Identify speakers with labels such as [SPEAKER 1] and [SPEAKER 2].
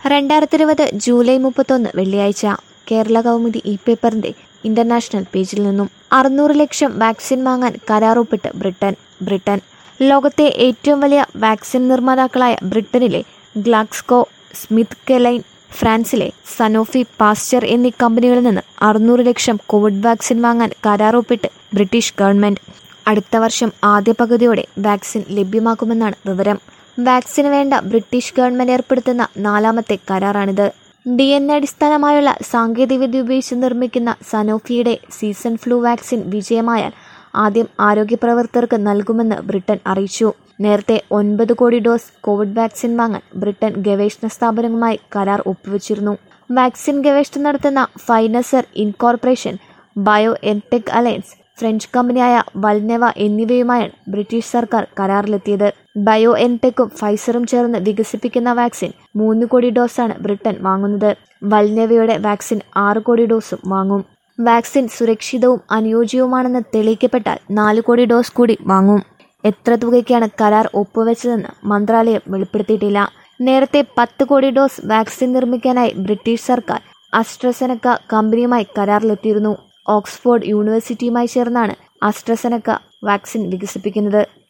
[SPEAKER 1] രണ്ടായിരത്തി ഇരുപത് ജൂലൈ മുപ്പത്തൊന്ന് വെള്ളിയാഴ്ച കേരള കൗമുദി ഇ പേപ്പറിന്റെ ഇന്റർനാഷണൽ പേജിൽ നിന്നും അറുന്നൂറ് ലക്ഷം വാക്സിൻ വാങ്ങാൻ കരാറൊപ്പിട്ട് ബ്രിട്ടൻ ബ്രിട്ടൻ ലോകത്തെ ഏറ്റവും വലിയ വാക്സിൻ നിർമ്മാതാക്കളായ ബ്രിട്ടനിലെ ഗ്ലാക്സ്കോ സ്മിത്ത് കെലൈൻ ഫ്രാൻസിലെ സനോഫി പാസ്ചർ എന്നീ കമ്പനികളിൽ നിന്ന് അറുന്നൂറ് ലക്ഷം കോവിഡ് വാക്സിൻ വാങ്ങാൻ കരാറൊപ്പിട്ട് ബ്രിട്ടീഷ് ഗവൺമെന്റ് അടുത്ത വർഷം ആദ്യ പകുതിയോടെ വാക്സിൻ ലഭ്യമാക്കുമെന്നാണ് വിവരം വാക്സിന് വേണ്ട ബ്രിട്ടീഷ് ഗവൺമെന്റ് ഏർപ്പെടുത്തുന്ന നാലാമത്തെ കരാറാണിത് ഡി എൻ അടിസ്ഥാനമായുള്ള സാങ്കേതികവിദ്യ ഉപയോഗിച്ച് നിർമ്മിക്കുന്ന സനോഫിയുടെ സീസൺ ഫ്ലൂ വാക്സിൻ വിജയമായാൽ ആദ്യം ആരോഗ്യ പ്രവർത്തകർക്ക് നൽകുമെന്ന് ബ്രിട്ടൻ അറിയിച്ചു നേരത്തെ ഒൻപത് കോടി ഡോസ് കോവിഡ് വാക്സിൻ വാങ്ങാൻ ബ്രിട്ടൻ ഗവേഷണ സ്ഥാപനവുമായി കരാർ ഒപ്പുവച്ചിരുന്നു വാക്സിൻ ഗവേഷണം നടത്തുന്ന Pfizer incorporation BioNTech alliance French കമ്പനിയായ വൽനെവ എന്നിവയുമായാണ് ബ്രിട്ടീഷ് സർക്കാർ കരാറിലെത്തിയത് ബയോ എൻടെക്കും ഫൈസറും ചേർന്ന് വികസിപ്പിക്കുന്ന വാക്സിൻ മൂന്ന് കോടി ഡോസാണ് ബ്രിട്ടൻ വാങ്ങുന്നത് വൽനെവയുടെ വാക്സിൻ ആറ് കോടി ഡോസും വാങ്ങും വാക്സിൻ സുരക്ഷിതവും അനുയോജ്യവുമാണെന്ന് തെളിയിക്കപ്പെട്ടാൽ നാല് കോടി ഡോസ് കൂടി വാങ്ങും എത്ര തുകയ്ക്കാണ് കരാർ ഒപ്പുവെച്ചതെന്ന് മന്ത്രാലയം വെളിപ്പെടുത്തിയിട്ടില്ല നേരത്തെ പത്ത് കോടി ഡോസ് വാക്സിൻ നിർമ്മിക്കാനായി ബ്രിട്ടീഷ് സർക്കാർ അസ്ട്രസെനക്ക കമ്പനിയുമായി കരാറിലെത്തിയിരുന്നു ഓക്സ്ഫോർഡ് യൂണിവേഴ്സിറ്റിയുമായി ചേർന്നാണ് അസ്ട്രസെനക്ക വാക്സിൻ വികസിപ്പിക്കുന്നത്